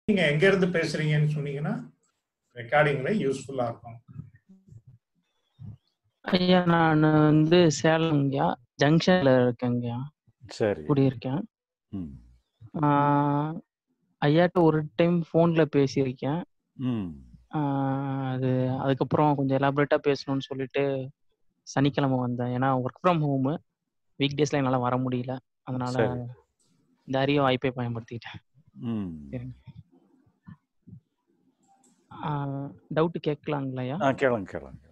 நீங்க எங்க இருந்து பேசுறீங்கன்னு சொன்னீங்கன்னா ரெக்கார்டிங்ல யூஸ்ஃபுல்லா இருக்கும் ஐயா நான் வந்து சேலம்யா ஜங்ஷன்ல இருக்கேங்கய்யா சரி குடியிருக்கேன் ம் ஆஹ் ஐயாட்ட ஒரு டைம் ஃபோன்ல பேசியிருக்கேன் ம் ஆஹ் அது அதுக்கப்புறம் கொஞ்சம் எலாபரேட்டா பேசணும்னு சொல்லிட்டு சனிக்கிழமை வந்தேன் ஏன்னா ஒர்க் ஃப்ரம் ஹோமு வீக் டேஸ்ல என்னால் வர முடியல அதனால சரி இந்த அரிய வாய்ப்பை பயன்படுத்திக்கிட்டேன் ம் சரிங்க டவுட்டு கேட்கலாங்களா ஐயா ஆ கேளுங்க கேளுங்க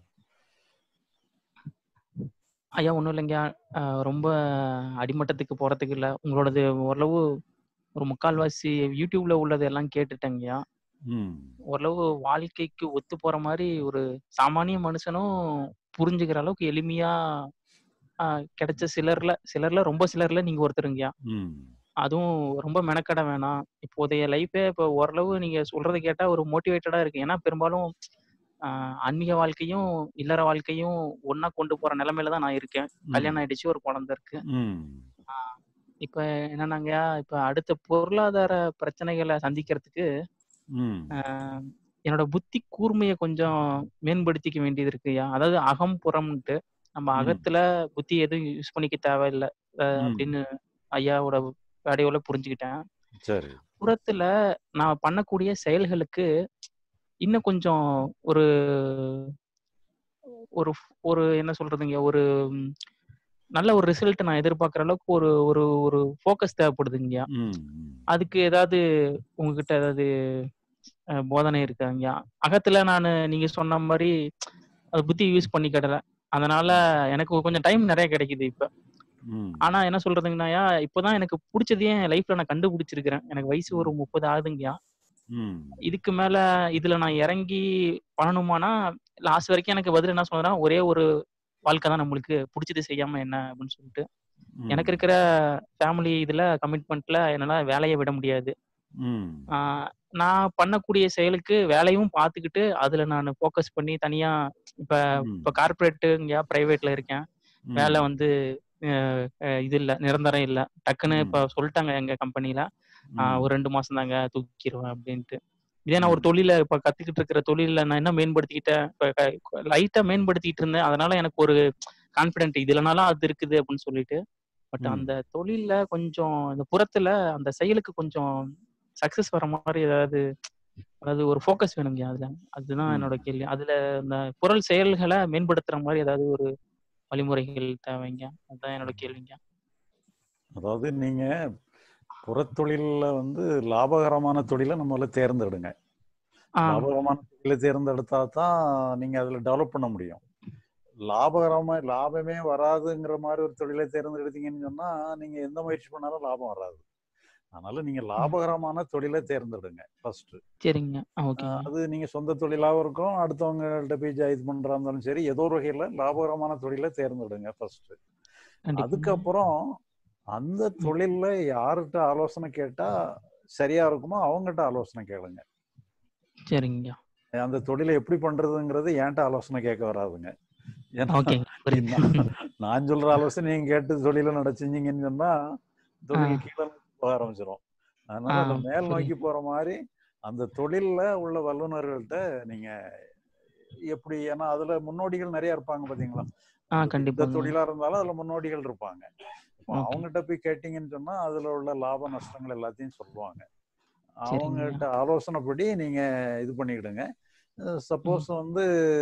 ஐயா ஒன்றும் இல்லைங்கய்யா ஆஹ் ரொம்ப அடிமட்டத்துக்கு போகிறதுக்கு இல்லை உங்களோடது ஓரளவு ஒரு முக்கால்வாசி யூடியூப்ல உள்ளது எல்லாம் கேட்டுட்டேங்கய்யா ம் ஓரளவு வாழ்க்கைக்கு ஒத்து போற மாதிரி ஒரு சாமானிய மனுஷனும் புரிஞ்சுக்கிற அளவுக்கு எளிமையா ஆஹ் கிடைச்ச சிலர்ல சிலர்ல ரொம்ப சிலர்ல நீங்க ஒருத்தருங்கய்யா ம் அதுவும் ரொம்ப மெனக்கட வேணாம் இப்போதைய லைஃபே இப்போ ஓரளவு நீங்க சொல்றதை கேட்டா ஒரு மோட்டிவேட்டடா இருக்கு ஏன்னா பெரும்பாலும் ஆஹ் ஆன்மீக வாழ்க்கையும் இல்லற வாழ்க்கையும் ஒண்ணா கொண்டு போற நிலைமையில தான் நான் இருக்கேன் ம் கல்யாணம் ஆயிடுச்சு ஒரு குழந்தை இருக்கு ம் ஆஹ் இப்ப என்னன்னாங்கய்யா இப்ப அடுத்த பொருளாதார பிரச்சனைகளை சந்திக்கிறதுக்கு ம் ஆஹ் என்னோட புத்தி கூர்மையை கொஞ்சம் மேம்படுத்திக்க வேண்டியது இருக்குயா அதாவது அகம் புறம்ன்ட்டு நம்ம ம் அகத்துல புத்தி எதுவும் யூஸ் பண்ணிக்க தேவையில்லை அஹ் ம் அப்படின்னு ஐயாவோட வேடையோட புரிஞ்சுக்கிட்டேன் சரி புறத்துல நான் பண்ணக்கூடிய செயல்களுக்கு இன்னும் கொஞ்சம் ஒரு ஒரு ஒரு என்ன சொல்றதுங்க ஒரு ம், நல்ல ஒரு ரிசல்ட் நான் எதிர்பார்க்குற அளவுக்கு ஒரு ஒரு ஒரு ஃபோக்கஸ் தேவைப்படுதுங்கய்யா ம் ம் அதுக்கு ஏதாவது உங்ககிட்ட ஏதாவது அஹ், போதனை இருக்காங்கய்யா அகத்துல நான் நீங்க சொன்ன மாதிரி அது புத்தி யூஸ் பண்ணி கிடல அதனால எனக்கு கொஞ்சம் டைம் நிறைய கிடைக்குது இப்ப ம் ஆனா என்ன சொல்றதுங்கன்னாயா இப்பதான் எனக்கு பிடிச்சதையே என் லைஃப்ல நான் கண்டுபிடிச்சிருக்கிறேன் எனக்கு வயசு ஒரு ம் முப்பது ஆகுதுங்கய்யா ம் இதுக்கு மேல இதுல நான் இறங்கி பண்ணணுமானா லாஸ்ட் வரைக்கும் எனக்கு பதில் என்ன சொல்றேன்னா ஒரே ஒரு வாழ்க்கை தான் நம்மளுக்கு பிடிச்சது செய்யாம என்ன அப்படின்னு சொல்லிட்டு எனக்கு ம் இருக்கிற ஃபேமிலி இதுல கமிட்மெண்ட்ல என்னால வேலையை விட முடியாது ம் ஆஹ் நான் பண்ணக்கூடிய செயலுக்கு வேலையும் பார்த்துக்கிட்டு அதுல நான் ஃபோக்கஸ் பண்ணி தனியா இப்ப ம் இப்ப கார்பரேட்டுங்கயா பிரைவேட்ல இருக்கேன் வேலை ம் வந்து அஹ் அஹ் இது இல்ல நிரந்தரம் இல்ல டக்குன்னு ம் இப்ப சொல்லிட்டாங்க எங்க கம்பெனில ம் ஒரு ரெண்டு மாசம் தாங்க தூக்கிடுவேன் அப்படின்ட்டு இதே நான் ஒரு ம் தொழில இப்ப கத்துக்கிட்டு இருக்கிற தொழில நான் என்ன மேம்படுத்திக்கிட்டேன் இப்ப லைட்டா மேம்படுத்திட்டு இருந்தேன் அதனால எனக்கு ஒரு கான்பிடென்ட் இதுலனாலும் அது இருக்குது அப்படின்னு சொல்லிட்டு பட் ம் அந்த தொழில்ல கொஞ்சம் இந்த புறத்துல அந்த செயலுக்கு கொஞ்சம் சக்சஸ் வர மாதிரி ஏதாவது அதாவது ஒரு ஃபோக்கஸ் வேணுங்க அதுல அதுதான் ம் என்னோட கேள்வி அதுல இந்த புறல் செயல்களை மேம்படுத்துற மாதிரி ஏதாவது ஒரு வழிமுறைகள் தேவைங்க அதுதான் என்னோட கேள்விங்க அதாவது நீங்க புறத்தொழில்ல வந்து லாபகரமான தொழிலை நம்மள தேர்ந்தெடுங்க ஆ லாபகரமான தொழிலை தேர்ந்தெடுத்தா தான் நீங்க அதுல டெவலப் பண்ண முடியும் லாபகரமா லாபமே வராதுங்கிற மாதிரி ஒரு தொழிலை தேர்ந்தெடுத்தீங்கன்னு சொன்னா நீங்க எந்த முயற்சி பண்ணாலும் லாபம் வராது அதனால நீங்க ம். லாபகரமான தொழிலை தேர்ந்தெடுங்க ஃபர்ஸ்ட் சரிங்க ஆ ஓகேங்க அது நீங்க சொந்த தொழிலாகவும் இருக்கும் அடுத்தவங்கள்ட்ட போய் ஜா- இது பண்றா இருந்தாலும் சரி ஏதோ ஒரு வகையில லாபகரமான தொழிலை தேர்ந்தெடுங்க ஃபர்ஸ்ட் கண்டிப்பாங்க அதுக்கப்புறம் அந்த ம். தொழில்ல யார்கிட்ட ஆலோசனை கேட்டா சரியா இருக்குமோ அவங்ககிட்ட ஆலோசனை கேளுங்க சரிங்க அந்த தொழிலை எப்படி பண்றதுங்கிறது என்கிட்ட ஆலோசனை கேட்க வராதுங்க ஏன்னா ஓகேங்க புரியுது நான் நான் சொல்ற ஆலோசனை நீங்க கேட்டு தொழில நடச்சிங்கன்னு சொன்னா ஆ தொழில் கீழே போக ஆரம்பிச்சிடும் ஆ அதனால அந்த மேல் நோக்கி புரியுது போற மாதிரி அந்த தொழில்ல உள்ள வல்லுநர்கள்ட்ட நீங்க எப்படி ஏன்னா அதுல முன்னோடிகள் நிறைய இருப்பாங்க பாத்தீங்களா ஆ உங்களுக்கு எந்த கண்டிப்பாங்க தொழிலா இருந்தாலும் அதுல முன்னோடிகள் இருப்பாங்க இப்போ ஓகே அவங்ககிட்ட போய் கேட்டீங்கன்னு சொன்னா அதுல உள்ள லாப நஷ்டங்கள் எல்லாத்தையும் சொல்லுவாங்க சரிங்க அவங்ககிட்ட ஆலோசனைப்படி நீங்க இது பண்ணிக்கிடுங்க ம் சப்போஸ் வந்து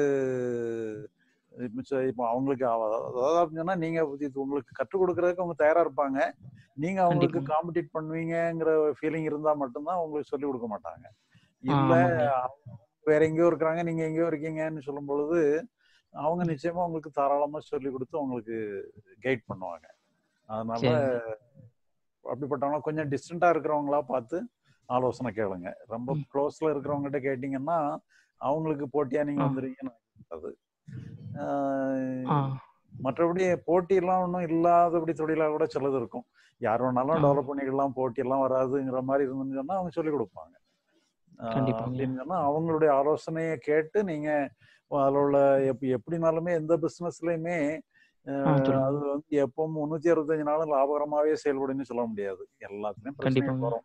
இப்போ ச- இப்போ அவங்களுக்கு அவ- அதாவது அப்படின்னு சொன்னா நீங்க இது உங்களுக்கு கற்றுக் கொடுக்கறதுக்கு அவங்க தயாரா இருப்பாங்க நீங்க அவங்களுக்கு கண்டிப்பாங்க காம்படிட் பண்ணுவீங்கங்கிற ஃபீலிங் இருந்தா மட்டும்தான் உங்களுக்கு சொல்லி கொடுக்க மாட்டாங்க ஆ இல்ல ஆமாங்க அவங்க வேற எங்கேயோ இருக்கிறாங்க நீங்க எங்கேயோ இருக்கீங்கன்னு சொல்லும் பொழுது அவங்க ம் நிச்சயமா உங்களுக்கு தாராளமா சொல்லி கொடுத்து உங்களுக்கு கைட் பண்ணுவாங்க அதனால சரிங்க அப்படிப்பட்டவங்க கொஞ்சம் டிஸ்டண்டா இருக்கிறவங்களா பார்த்து ஆலோசனை கேளுங்க ரொம்ப ம் க்ளோஸ்ல இருக்கிறவங்ககிட்ட கேட்டீங்கன்னா அவங்களுக்கு போட்டியா நீங்க ஆ வந்துருவீங்கன்னு அது ஆ ஆஹ் மற்றபடி போட்டியெல்லாம் ஒன்றும் இல்லாதபடி தொழிலாக கூட சிலது இருக்கும் யார் வேணாலும் ஆ டெவலப் பண்ணிக்கலாம் போட்டியெல்லாம் வராதுங்கிற மாதிரி இருந்துன்னு சொன்னா அவங்க சொல்லிக் கொடுப்பாங்க ஆஹ் கண்டிப்பாங்க அப்படின்னு சொன்னா அவங்களுடைய ஆலோசனையை கேட்டு நீங்க அதில் உள்ள எப்படி எப்படினாலுமே எந்த பிஸ்னஸ்லையுமே ஆ சொல்லுங்க அது வந்து எப்பவும் முந்நூற்றி அறுபத்தஞ்சு நாளும் லாபகரமாகவே செயல்படுன்னு சொல்ல முடியாது எல்லாத்துலேயும் பிரச்சனைகள் கண்டிப்பாங்க வரும்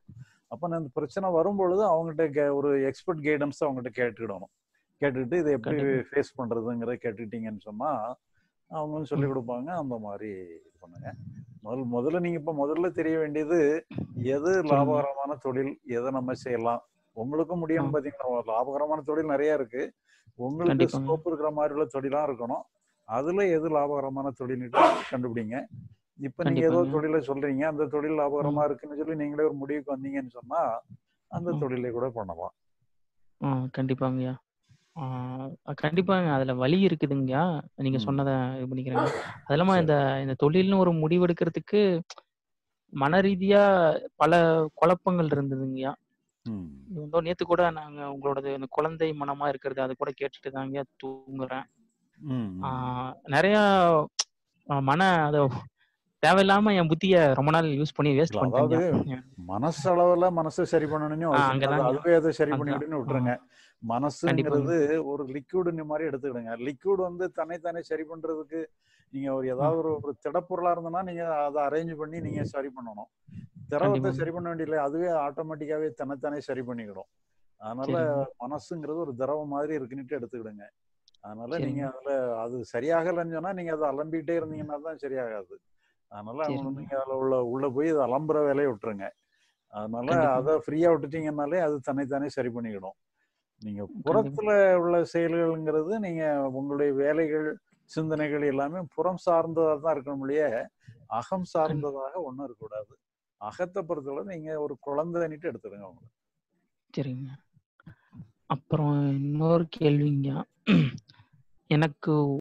அப்ப அந்த பிரச்சனை வரும்பொழுது அவங்ககிட்ட கே- ஒரு எக்ஸ்பர்ட் கைடன்ஸ் அவங்ககிட்ட கேட்டுக்கிடணும் கேட்டுக்கிட்டு இதை எப்படி கண்டிப்பா. ஃபேஸ் பண்றதுங்கிறத கேட்டுக்கிட்டீங்கன்னு சொன்னா அவங்களும் சொல்லி கொடுப்பாங்க அந்த மாதிரி இது பண்ணுங்க முதல் முதல்ல நீங்க இப்ப முதல்ல தெரிய வேண்டியது எது லாபகரமான தொழில் எதை நம்ம செய்யலாம் உங்களுக்கும் முடியும் ஆ. பாத்தீங்கன்னா லாபகரமான தொழில் நிறைய இருக்கு உங்களுக்கு கண்டிப்பாங்க. ஸ்கோப் இருக்கிற மாதிரி உள்ள தொழிலா இருக்கணும் அதுல எது லாபகரமான தொழில்னு கண்டுபிடிங்க இப்ப நீங்க ஏதோ கண்டிப்பாங்க. தொழிலை சொல்றீங்க அந்த தொழில் லாபகரமா இருக்குன்னு சொல்லி நீங்களே ஒரு முடிவுக்கு வந்தீங்கன்னு சொன்னா அந்த ம். தொழிலை கூட பண்ணலாம் ஆ கண்டிப்பாங்கய்யா ஆ, கண்டிப்பாங்க அதுல வழி இருக்குதுங்கய்யா நீங்க ம். சொன்னதை இது பண்ணிக்கிறேங்க அது இல்லாம சரி. இந்த இந்த தொழில்னு ஒரு முடிவெடுக்கிறதுக்கு மன ரீதியா பல குழப்பங்கள் இருந்ததுங்கய்யா ம். இதோ நேத்து கூட நாங்க உங்களோடது இந்த குழந்தை மனமா இருக்கிறது அது கூட கேட்டுட்டு தாங்க தூங்குறேன் ம். ஆ, நிறைய ஆ, மன அத தேவையில்லாம என் புத்திய ரொம்ப நாள் யூஸ் பண்ணி வேஸ்ட் இல்ல, அதாவது பண்ணிட்டேங்க மனசளவுல மனசை சரி பண்ணணும்னு ஆ, அவசியம் இல்லை. அங்கதாங்க. அது அதுவே அதை சரி அதான். பண்ணிக்கிட்டுன்னு ஆ. விட்டுருங்க மனசுங்கிறது ஒரு லிக்விடுன்னு மாதிரி எடுத்துக்கிடுங்க லிக்விட் வந்து தன்னைத்தானே சரி பண்றதுக்கு நீங்க ஒரு ஏதாவது ஒரு ஒரு திடப்பொருளா இருந்ததுன்னா நீங்க அதை அரேஞ்ச் பண்ணி நீங்க சரி பண்ணணும் திரவத்தை கண்டிப்பாங்க. சரி பண்ண வேண்டியதில்லை அதுவே ஆட்டோமேட்டிக்காவே தன்னைத்தானே சரி பண்ணிக்கிடும் அதனால சரிங்க. மனசுங்கிறது ஒரு திரவம் மாதிரி இருக்குன்னுட்டு எடுத்துக்கிடுங்க அதனால நீங்க சரிங்க. அதுல அது சரியாகலைன்னு சொன்னா நீங்க அதை அலம்பிட்டே இருந்தீங்கன்னா தான் சரியாகாது அதனால அவங்க சரிங்க. நீங்க அதுல உள்ள உள்ள போய் அதை அலம்புற வேலையை விட்டுருங்க அதனால கண்டிப்பா. அதை ஃப்ரீயா விட்டுட்டீங்கன்னாலே அது தன்னைத்தானே சரி பண்ணிக்கிடும் நீங்க புறத்துல உள்ள செயல்கள்ங்கிறது நீங்க உங்களுடைய வேலைகள் சிந்தனைகள் எல்லாமே புறம் சார்ந்ததா தான் இருக்கணும் இல்லையே அகம் சார்ந்ததாக ஒண்ணும் இருக்கக்கூடாது அகத்தை பொறுத்தவரை நீங்க ஒரு குழந்தைன்னுட்டு எடுத்துடுங்க அவங்க சரிங்க அப்புறம் இன்னொரு கேள்விங்க எனக்கு